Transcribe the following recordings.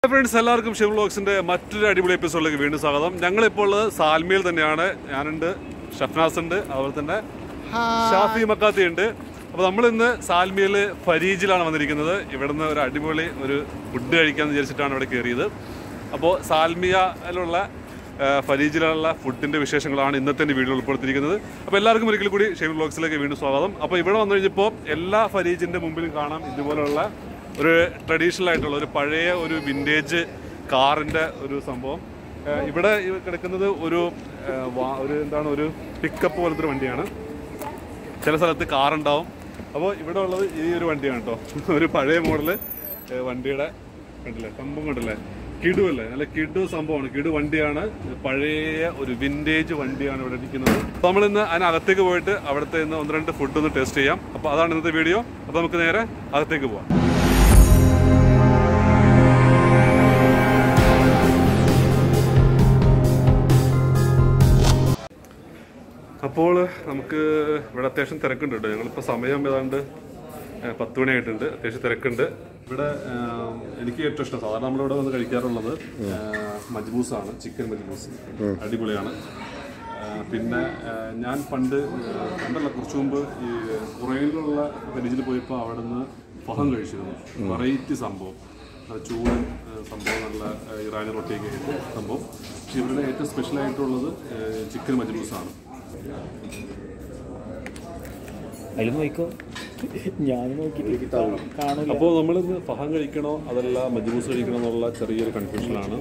Friends എല്ലാവർക്കും ഷിം വ്ലോഗ്സിന്റെ മറ്റൊരു അടിപൊളി എപ്പിസോഡിലേക്ക് വീണ്ടും സ്വാഗതം ഞങ്ങളിപ്പോൾ ഉള്ളത് സാൽമിയിൽ തന്നെയാണ് ഞാനുണ്ട് ഷഫ്നാസ് ഉണ്ട് അതുപോലെ തന്നെ ഷാഫി മക്കാത്തി ഉണ്ട് അപ്പോൾ നമ്മൾ ഇന്ന് സാൽമിയിൽ ഫരീജിലാണ് വന്നിരിക്കുന്നത് ഇവിടുന്ന് ഒരു അടിപൊളി ഒരു ഫുഡ് കഴിക്കാമെന്ന് വിചാരിച്ചിട്ടാണ് ഇവിടെ കയറിയത് അപ്പോൾ സാൽമിയയിലുള്ള ആ, ഫരീജിലുള്ള ഫുഡിന്റെ വിശേഷങ്ങളാണ് ഇന്നത്തെ എൻ്റെ വീഡിയോ ഉൾപ്പെടുത്തിയിരിക്കുന്നത് അപ്പോൾ എല്ലാവർക്കും ഒരിക്കൽ കൂടി ഷെയ്ൻ വ്ലോഗ്സിലേക്ക് വീണ്ടും സ്വാഗതം അപ്പോൾ ഇവിടെ വന്നു കഴിഞ്ഞപ്പോൾ എല്ലാ ഫരീജിന്റെ മുമ്പിലും കാണാം ഇതുപോലുള്ള ഒരു ട്രഡീഷണൽ ആയിട്ടുള്ള ഒരു പഴയ ഒരു വിൻറ്റേജ് കാറിന്റെ ഒരു സംഭവം ആ, ഇവിടെ ഈ കിടക്കുന്നത് ഒരു ആ, വാ- ഒരു എന്താണ് ഒരു പിക്കപ്പ് പോലത്തെ ഒരു വണ്ടിയാണ് ചില സ്ഥലത്ത് കാറുണ്ടാവും അപ്പോൾ ഇവിടെ ഉള്ളത് ഈ ഒരു വണ്ടിയാണ് കേട്ടോ ഒരു പഴയ മോഡല് വണ്ടിയുടെ കണ്ടില്ലേ സംഭവം കണ്ടില്ലേ കിടു അല്ലേ നല്ല കിടു സംഭവമാണ് കിടു വണ്ടിയാണ് പഴയ ഒരു വിൻറ്റേജ് വണ്ടിയാണ് ഇവിടെ ഇരിക്കുന്നത് അപ്പോൾ നമ്മൾ ഇന്ന് അതിനകത്തേക്ക് പോയിട്ട് അവിടുത്തെ ഇന്ന് ഒന്ന് രണ്ട് ഫുഡ് ഒന്ന് ടേസ്റ്റ് ചെയ്യാം അപ്പോൾ അതാണ് ഇന്നത്തെ വീഡിയോ അപ്പോൾ നമുക്ക് നേരെ അകത്തേക്ക് പോവാം അപ്പോൾ നമുക്ക് ഇവിടെ അത്യാവശ്യം തിരക്കുണ്ട് കേട്ടോ ഞങ്ങളിപ്പോൾ സമയം ഏതാണ്ട് ഏഹ്, പത്ത് മണിയായിട്ടുണ്ട് അത്യാവശ്യം തിരക്കുണ്ട് ഇവിടെ ഏഹ്, എനിക്ക് ഏറ്റവും ഇഷ്ടം സാധാരണ നമ്മളിവിടെ വന്ന് കഴിക്കാറുള്ളത് ഏഹ്, മജ്ബൂസാണ് ചിക്കൻ മജ്ബൂസ് അടിപൊളിയാണ് ഏഹ്, പിന്നെ ഏഹ്, ഞാൻ പണ്ട് ഏഹ്, പണ്ടല്ല കുറച്ച് മുമ്പ് ഈ കുറയിലുള്ള പരിചയിൽ പോയപ്പോൾ അവിടെ നിന്ന് ഫഹം കഴിച്ചിരുന്നു വെറൈറ്റി സംഭവം നല്ല ചൂടൻ ഏഹ്, സംഭവം നല്ല ഏഹ്, ഇറാനി റൊട്ടിയൊക്കെ ആയിട്ട് സംഭവം പക്ഷേ ഇവിടെ ഏറ്റവും സ്പെഷ്യൽ ആയിട്ടുള്ളത് ഏഹ്, ചിക്കൻ മജ്ബൂസാണ് അതിൽ നോക്കിക്കോ ഞാൻ നോക്കിയിട്ട് കാണൂല അപ്പോൾ നമ്മളിന്ന് ഫഹം കഴിക്കണോ അതല്ല മജ്ബൂസ് കഴിക്കണോ എന്നുള്ള ചെറിയൊരു കൺഫ്യൂഷനാണ്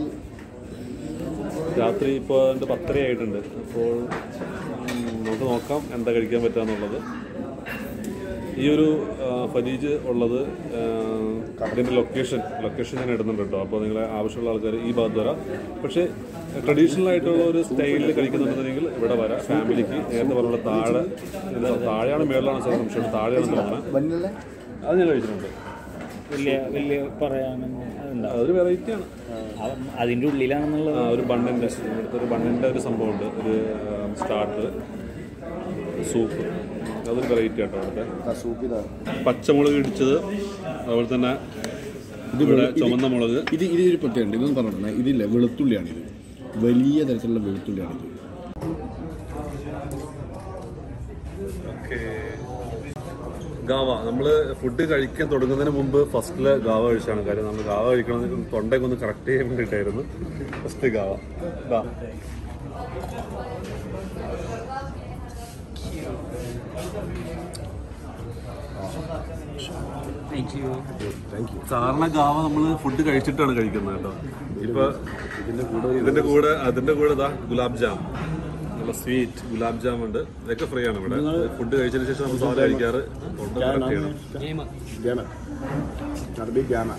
രാത്രി ഇപ്പോൾ അതിൻ്റെ പത്തര ആയിട്ടുണ്ട് അപ്പോൾ ഉം, നമുക്ക് നോക്കാം എന്താ കഴിക്കാൻ പറ്റുക എന്നുള്ളത് ഈ ഒരു ആ, ഫരീജ് ഉള്ളത് ആ, അതിൻ്റെ ലൊക്കേഷൻ ലൊക്കേഷൻ ഞാൻ ഇടുന്നുണ്ട് കേട്ടോ അപ്പോൾ നിങ്ങളെ ആവശ്യമുള്ള ആൾക്കാർ ഈ ഭാഗത്ത് വരാം പക്ഷേ ട്രഡീഷണൽ ആയിട്ടുള്ള ഒരു സ്റ്റൈലിൽ കഴിക്കുന്നുണ്ടെന്നുണ്ടെങ്കിൽ ഇവിടെ വരാം ഫാമിലിക്ക് നേരത്തെ പറഞ്ഞ താഴെ ഇത് താഴെയാണ് മേളിലാണ് സാർ സംശയം താഴെയാണ് തോന്നുന്നത് അത് ഞാൻ കഴിച്ചിട്ടുണ്ട് വലിയ വലിയ പറയാനൊന്നും അതുണ്ടാവും അതൊരു വെറൈറ്റിയാണ് അതിൻ്റെ ഉള്ളിലാണെന്നുള്ളത് ആ, ഒരു ബണ്ണിൻ്റെ ഇവിടുത്തെ ഒരു ബണ്ണിൻ്റെ ഒരു സംഭവമുണ്ട് ഒരു സ്റ്റാർട്ടർ സൂപ്പ് അതൊരു വെറൈറ്റി ആട്ടോ അവിടുത്തെ പച്ചമുളക് ഇടിച്ചത് അതുപോലെ തന്നെ ഇവിടെ ചുമന്ന മുളക് ഇത് ഇത് ഒരു പ്രത്യേകത ഇതൊന്നും പറഞ്ഞിട്ടുണ്ട് ഇതില്ല വെളുത്തുള്ളിയാണിത് വലിയ തരത്തിലുള്ള വെളുത്തുള്ളിയാണിത് ഗാവ നമ്മൾ ഫുഡ് കഴിക്കാൻ തുടങ്ങുന്നതിന് മുമ്പ് ഫസ്റ്റില് ഗാവ കഴിച്ചാണ് കാര്യം നമ്മൾ ഗാവ കഴിക്കണമെന്ന് തൊണ്ടയൊക്കെ ഒന്ന് കറക്റ്റ് ചെയ്യാൻ വേണ്ടിയിട്ടായിരുന്നു ഫസ്റ്റ് ഗാവ ദാ. സാധാരണ ഗാവ നമ്മൾ ഫുഡ് കഴിച്ചിട്ടാണ് കഴിക്കുന്നത് കേട്ടോ ഇപ്പൊ ഇതിന്റെ കൂടെ ഇതിന്റെ കൂടെ അതിന്റെ കൂടെ ഇതാ ഗുലാബ് ജാം നല്ല സ്വീറ്റ് ഗുലാബ് ജാം ഉണ്ട് ഇതൊക്കെ ഫ്രീ ആണ് ഇവിടെ ഫുഡ് കഴിച്ചതിന് ശേഷം നമ്മൾ സാധനം കഴിക്കാറ് തൊണ്ട കറക്റ്റ് ചെയ്യണം ഗ്യാന അറബി ഗ്യാന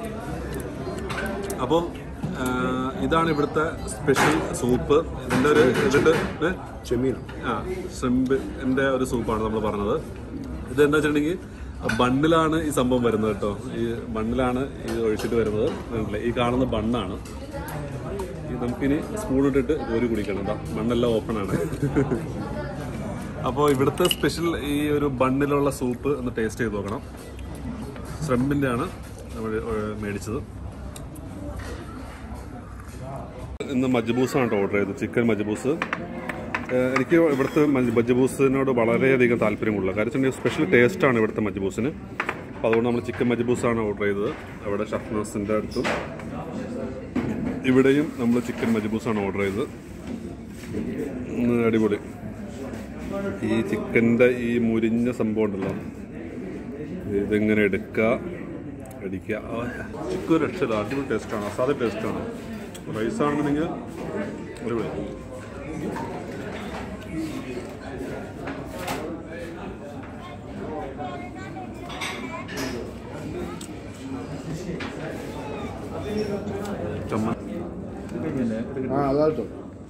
അപ്പോൾ ഇതാണ് ഇവിടുത്തെ സ്പെഷ്യൽ സൂപ്പ് ഇതിന്റെ ഒരു ഇതിന്റെ ഏ? ചെമ്മീന ആ ഷ്രിമ്പിന്റെ ഒരു സൂപ്പാണ് നമ്മൾ പറഞ്ഞത് ഇത് എന്താ വെച്ചിട്ടുണ്ടെങ്കിൽ ബണ്ണിലാണ് ഈ സംഭവം വരുന്നത് കേട്ടോ ഈ ബണ്ണിലാണ് ഇത് ഒഴിച്ചിട്ട് വരുന്നത് കണ്ടില്ലേ? ഈ കാണുന്ന ബണ്ണാണ് ഈ നമുക്കിനി സ്പൂൺ ഇട്ടിട്ട് കോരി കുടിക്കണം കേട്ടോ ബണ്ണെല്ലാം ഓപ്പൺ ആണ് അപ്പോൾ ഇവിടുത്തെ സ്പെഷ്യൽ ഈ ഒരു ബണ്ണിലുള്ള സൂപ്പ് ഒന്ന് ടേസ്റ്റ് ചെയ്ത് നോക്കണം ഷ്രിമ്പിന്റെ ആണ് നമ്മൾ ഏഹ്, മേടിച്ചത് ഇന്ന് മജ്ബൂസാണ് കേട്ടോ ഓർഡർ ചെയ്തത് ചിക്കൻ മജ്ബൂസ് ഏഹ് എനിക്ക് ഇവിടുത്തെ മജ് മജ്ബൂസിനോട് വളരെയധികം താല്പര്യമുള്ള കാര്യം വെച്ചിട്ടുണ്ടെങ്കിൽ സ്പെഷ്യൽ ടേസ്റ്റാണ് ഇവിടുത്തെ മജ്ബൂസിന് അപ്പോൾ അതുകൊണ്ട് നമ്മൾ ചിക്കൻ മജ്ബൂസാണ് ഓർഡർ ചെയ്തത് അവിടെ ഷഫ്നസിൻ്റെ അടുത്തും ഇവിടെയും നമ്മൾ ചിക്കൻ മജ്ബൂസാണ് ഓർഡർ ചെയ്തത് ഉം, അടിപൊളി ഈ ചിക്കൻ്റെ ഈ മുരിഞ്ഞ സംഭവം ഉണ്ടല്ലോ ഇതിങ്ങനെ എടുക്കുക അടിക്കുക ചിക്കൻ രക്ഷയില്ല അടിപൊളി ടേസ്റ്റാണ് അസാധ്യ ടേസ്റ്റാണ് റൈസ് ആണെന്നുണ്ടെങ്കിൽ അടിപൊളി ചമ്മ ആ അതാട്ടോ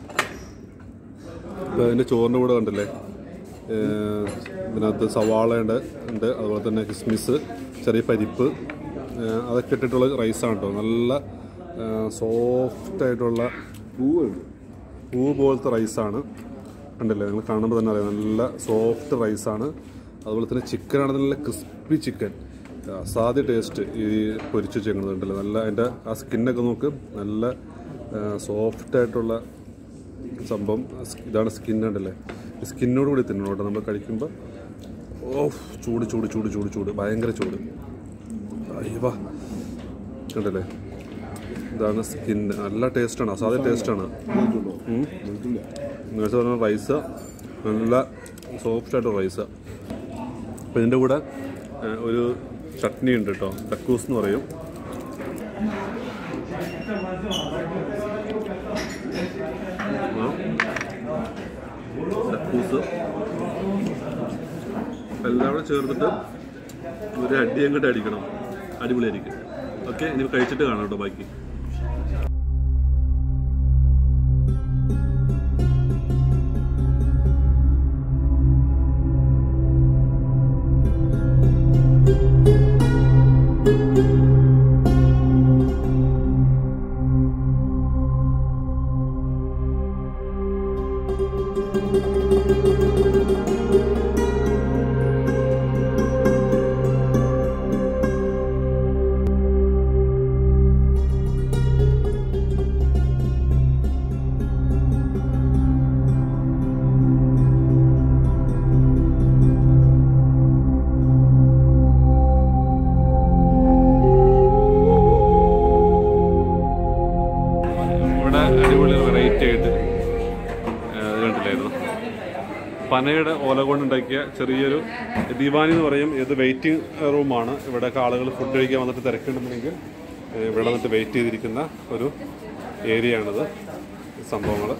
ഇപ്പൊ അതിന്റെ ചോറിന്റെ കൂടെ കണ്ടില്ലേ ഏഹ് ഇതിനകത്ത് സവാള ഉണ്ട് ഉണ്ട് അതുപോലെ തന്നെ കിസ്മിസ് ചെറിയ പരിപ്പ് ഏഹ് അതൊക്കെ ഇട്ടിട്ടുള്ള റൈസാണ് കേട്ടോ നല്ല സോഫ്റ്റ് ആയിട്ടുള്ള പൂവുണ്ട് പൂ പോലത്തെ റൈസാണ് കണ്ടില്ലേ നിങ്ങൾ കാണുമ്പോൾ തന്നെ അറിയാം നല്ല സോഫ്റ്റ് റൈസാണ് അതുപോലെ തന്നെ ചിക്കൻ ആണെങ്കിൽ നല്ല ക്രിസ്പി ചിക്കൻ അസാധ്യ ടേസ്റ്റ് ഈ പൊരിച്ച് വെച്ചേക്കുന്നതുണ്ടല്ലോ നല്ല അതിൻ്റെ ആ സ്കിന്നൊക്കെ നോക്ക് നല്ല സോഫ്റ്റ് ആയിട്ടുള്ള സംഭവം സ് ഇതാണ് സ്കിൻ ഉണ്ടല്ലേ ഈ സ്കിന്നോട് കൂടി തിന്നണം കേട്ടോ നമ്മൾ കഴിക്കുമ്പോൾ ഓ ചൂട് ചൂട് ചൂട് ചൂട് ചൂട് ഭയങ്കര ചൂട് അയ്യവാ കണ്ടല്ലേ ഇതാണ് സ്കിൻ നല്ല ടേസ്റ്റാണ് അസാധ്യ ടേസ്റ്റാണ് വെളുത്തുള്ളിയാ നേരത്തെ പറഞ്ഞ റൈസ് നല്ല സോഫ്റ്റ് ആയിട്ട് റൈസ് അപ്പോൾ ഇതിൻ്റെ കൂടെ ആ, ഒരു ചട്നി ഉണ്ട് കേട്ടോ തക്കൂസ് എന്ന് പറയും ആ. തക്കൂസ് എല്ലാം കൂടെ ചേർത്തിട്ട് ഒരു അടി അങ്ങോട്ട് അടിക്കണം അടിപൊളിയായിരിക്കും ഓക്കെ ഇനി കഴിച്ചിട്ട് കാണാം കേട്ടോ ബാക്കി ഇവിടെ അടിപൊളി വെറൈറ്റി ആയിട്ട് ആ, ഇത് കണ്ടില്ലായിരുന്നു പനയുടെ ഓല കൊണ്ടുണ്ടാക്കിയ ചെറിയൊരു ദീവാനി എന്ന് പറയും ഇത് വെയിറ്റിംഗ് റൂമാണ് ഇവിടെ ആളുകൾ ഫുഡ് കഴിക്കാൻ വന്നിട്ട് തിരക്കുണ്ടെന്നുണ്ടെങ്കിൽ ഏ, ഇവിടെ വന്നിട്ട് വെയിറ്റ് ചെയ്തിരിക്കുന്ന ഒരു ഏരിയ ആണിത് സംഭവങ്ങൾ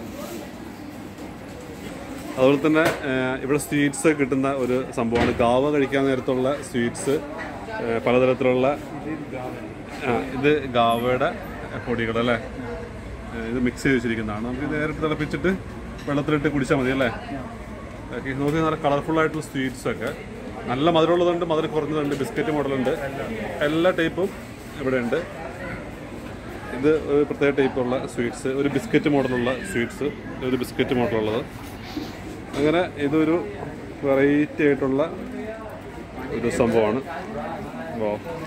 അതുപോലെ തന്നെ ഏ, ഇവിടെ സ്വീറ്റ്സ് കിട്ടുന്ന ഒരു സംഭവമാണ് ഗാവ കഴിക്കാൻ നേരത്തുള്ള സ്വീറ്റ്സ് പലതരത്തിലുള്ള ആ, ഇത് ഗാവയുടെ പൊടികൾ അല്ലേ ഏ, ഇത് മിക്സ് ചെയ്ത് വെച്ചിരിക്കുന്നതാണ് നമുക്ക് ഇത് നേരിട്ട് തിളപ്പിച്ചിട്ട് വെള്ളത്തിലിട്ട് കുടിച്ചാൽ മതി അല്ലേ ഓക്കെ നോക്കി നല്ല കളർഫുൾ ആയിട്ടുള്ള സ്വീറ്റ്സ് ഒക്കെ നല്ല മധുരമുള്ളതുണ്ട് മധുരം കുറഞ്ഞതുണ്ട് ബിസ്ക്കറ്റ് മോഡലുണ്ട് എല്ലാ ടൈപ്പും ഇവിടെ ഉണ്ട് ഇത് ഒരു പ്രത്യേക ടൈപ്പുള്ള സ്വീറ്റ്സ് ഒരു ബിസ്ക്കറ്റ് മോഡലുള്ള സ്വീറ്റ്സ് ഒരു ബിസ്ക്കറ്റ് മോഡലുള്ളത് അങ്ങനെ ഇതൊരു വെറൈറ്റി ആയിട്ടുള്ള ഒരു സംഭവമാണ് ഓ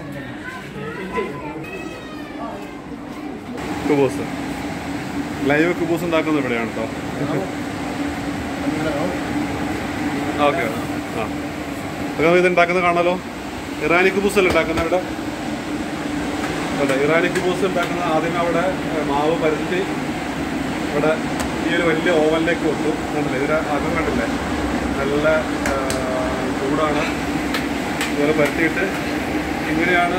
കുബൂസ് ലൈവ് കുബൂസ് ഉണ്ടാക്കുന്നത് ഇവിടെയാണ് കേട്ടോ ഓക്കെ ആ അപ്പോൾ നമുക്ക് ഇത് ഉണ്ടാക്കുന്നത് കാണാലോ ഇറാനി കുബൂസ് അല്ലേ ഉണ്ടാക്കുന്നത് ഇവിടെ അതെ ഇറാനി കുബൂസ് ഉണ്ടാക്കുന്ന ആദ്യം അവിടെ ഏ, മാവ് പരത്തി ഇവിടെ ഈ ഒരു വലിയ ഓവനിലേക്ക് വെക്കും കണ്ടില്ലേ ഇതിൻ്റെ അകം കണ്ടില്ലേ നല്ല ആ, ചൂടാണ് ഇതുപോലെ പരത്തിയിട്ട് ഇങ്ങനെയാണ്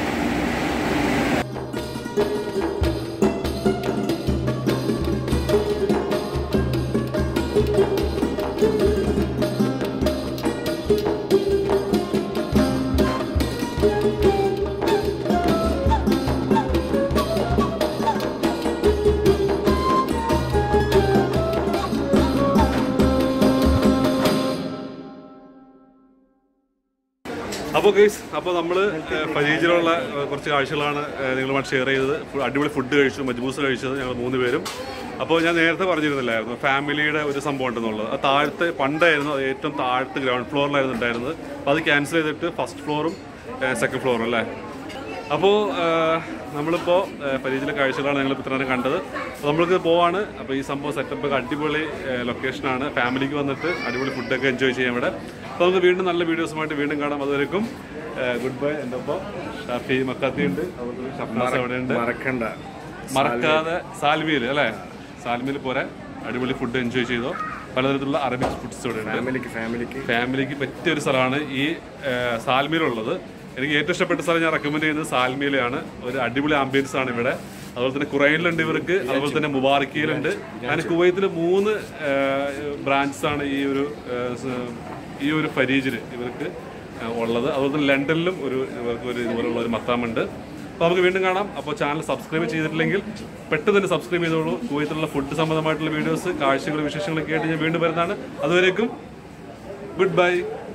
അപ്പോൾ ഗൈസ് അപ്പോൾ നമ്മൾ ഫരീജിലുള്ള ഏഹ്, കുറച്ച് കാഴ്ചകളാണ് ഏഹ്, നിങ്ങളുമായിട്ട് ഷെയർ ചെയ്തത് ഫു- അടിപൊളി ഫുഡ് കഴിച്ചു മജ്ബൂസ് കഴിച്ചത് ഞങ്ങൾ മൂന്ന് പേരും അപ്പോൾ ഞാൻ നേരത്തെ പറഞ്ഞിരുന്നില്ലായിരുന്നു ഫാമിലിയുടെ ഒരു സംഭവം ഉണ്ടെന്നുള്ളത് അത് താഴത്തെ പണ്ടായിരുന്നു അത് ഏറ്റവും താഴത്തെ ഗ്രൗണ്ട് ഫ്ലോറിലായിരുന്നു ഉണ്ടായിരുന്നത് അപ്പോൾ അത് ക്യാൻസൽ ചെയ്തിട്ട് ഫസ്റ്റ് ഫ്ലോറും സെക്കൻഡ് ഫ്ലോറും അല്ലേ അപ്പോൾ നമ്മളിപ്പോൾ ഫരീജിലെ കാഴ്ചകളാണ് ഞങ്ങൾ ഇത്ര നേരം കണ്ടത് അപ്പോൾ നമ്മൾക്ക് പോവാണ് അപ്പോൾ ഈ സംഭവം സെറ്റപ്പ് ഒക്കെ അടിപൊളി ലൊക്കേഷനാണ് ഫാമിലിക്ക് വന്നിട്ട് അടിപൊളി ഫുഡൊക്കെ എൻജോയ് ചെയ്യാൻ ഇവിടെ അപ്പോൾ നമുക്ക് വീണ്ടും നല്ല വീഡിയോസുമായിട്ട് വീണ്ടും കാണാം അതുവരെക്കും ഗുഡ് ബൈ എൻ്റെ ഒപ്പം ഷാഫി മക്കാത്തി ഉണ്ട് അതുപോലെ തന്നെ ഷഫ്നാസ് അവിടെ ഉണ്ട് മറക്കണ്ട മറക്കാതെ സാൽമിയിൽ അല്ലേ സാൽമിയിൽ പോരെ അടിപൊളി ഫുഡ് എൻജോയ് ചെയ്തോ പലതരത്തിലുള്ള അറബിക് ഫുഡ്സ് ഇവിടെ ഉണ്ട് ഫാമിലിക്ക് ഫാമിലിക്ക് ഫാമിലിക്ക് പറ്റിയ ഒരു സ്ഥലമാണ് ഈ ഏഹ്, സാൽമിയിലുള്ളത് എനിക്ക് ഏറ്റവും ഇഷ്ടപ്പെട്ട സ്ഥലം ഞാൻ റെക്കമെൻഡ് ചെയ്യുന്നത് സാൽമിയിലാണ് ഒരു അടിപൊളി ആംബിയൻസ് ആണ് ഇവിടെ അതുപോലെ തന്നെ കുറയിലുണ്ട് ഇവർക്ക് അതുപോലെ തന്നെ മുബാറക്കിയിലുണ്ട് അങ്ങനെ കുവൈത്തിൽ മൂന്ന് ബ്രാഞ്ചസ് ആണ് ഈ ഒരു ഏഹ്, സ- ഈ ഒരു ഫരീജിൽ ഇവർക്ക് ഏഹ്, ഉള്ളത് അതുപോലെ തന്നെ ലണ്ടനിലും ഒരു ഇവർക്ക് ഒരു ഇതുപോലുള്ള ഒരു മത്താമുണ്ട് അപ്പോൾ നമുക്ക് വീണ്ടും കാണാം അപ്പോൾ ചാനൽ സബ്സ്ക്രൈബ് ചെയ്തിട്ടില്ലെങ്കിൽ പെട്ടെന്ന് തന്നെ സബ്സ്ക്രൈബ് ചെയ്തോളൂ കുവൈത്തിലുള്ള ഫുഡ് സംബന്ധമായിട്ടുള്ള വീഡിയോസ് കാഴ്ചകൾ വിശേഷങ്ങളൊക്കെ ആയിട്ട് ഞാൻ വീണ്ടും വരുന്നതാണ് അതുവരേക്കും ഗുഡ് ബൈ